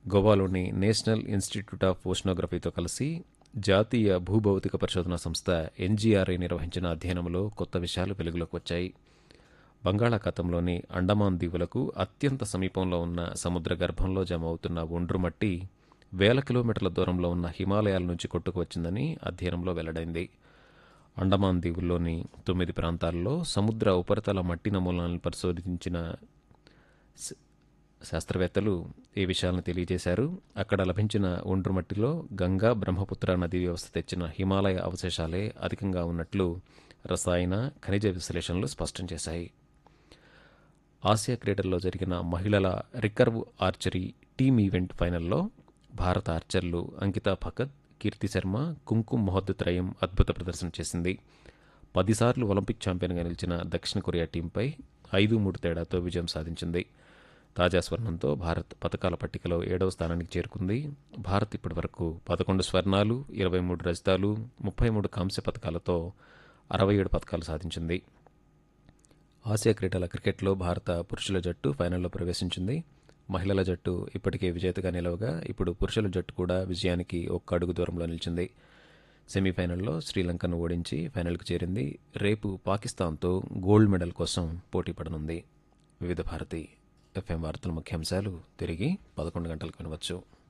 గోవాలోని national institute of ఓషనోగ్రఫీతో కలిసి జాతీయ భూభౌతిక పరిశోధన సంస్థ ఎన్జీఆర్ఐ నిర్వహించిన అధ్యయనంలో కొత్త విషయాలు వెలుగులోకి వచ్చాయి బంగాళాఖాతంలోని అండమాన్ దీవులకు అత్యంత సమీపంలో ఉన్న సముద్ర గర్భంలో జమ అవుతున్న ఒండ్రు మట్టి వేల కిలోమీటర్ల దూరంలో ఉన్న హిమాలయాల నుంచి కొట్టుకు వచ్చిందని అధ్యయనంలో వెల్లడైంది అండమాన్ దీవుల్లోని తొమ్మిది ప్రాంతాల్లో సముద్ర ఉపరితల మట్టి నమూనాలను పరిశోధించిన శ- శాస్త్రవేత్తలు ఈ విషయాలను తెలియజేశారు అక్కడ లభించిన ఒండ్రు మట్టిలో గంగా బ్రహ్మపుత్ర నదీ వ్యవస్థ తెచ్చిన హిమాలయ అవశేషాలే అధికంగా ఉన్నట్లు రసాయన ఖనిజ విశ్లేషణలు స్పష్టం చేశాయి ఆసియా క్రీడల్లో జరిగిన మహిళల రికర్వ్ ఆర్చరీ టీమ్ ఈవెంట్ ఫైనల్లో భారత ఆర్చర్లు అంకితా భగత్ కీర్తి శర్మ కుంకుమ్ మహోద్దత్రయం అద్భుత ప్రదర్శన చేసింది పదిసార్లు ఒలింపిక్ ఛాంపియన్గా నిలిచిన దక్షిణ కొరియా టీంపై ఐదు మూడు తేడాతో విజయం సాధించింది తాజా స్వర్ణంతో భారత్ పథకాల పట్టికలో ఏడవ స్థానానికి చేరుకుంది భారత్ ఇప్పటివరకు పదకొండు స్వర్ణాలు ఇరవై మూడు రజతాలు ముప్పై మూడు కాంస్య పథకాలతో అరవై ఏడు పథకాలు సాధించింది ఆసియా క్రీడల క్రికెట్లో భారత పురుషుల జట్టు ఫైనల్లో ప్రవేశించింది మహిళల జట్టు ఇప్పటికే విజేతగా నిలవగా ఇప్పుడు పురుషుల జట్టు కూడా విజయానికి ఒక్క అడుగు దూరంలో నిలిచింది సెమీఫైనల్లో శ్రీలంకను ఓడించి ఫైనల్కు చేరింది రేపు పాకిస్తాన్తో గోల్డ్ మెడల్ కోసం పోటీ పడనుంది వివిధ భారతి ఎఫ్ఎం వార్తల ముఖ్యాంశాలు తిరిగి పదకొండు గంటలకు వినవచ్చు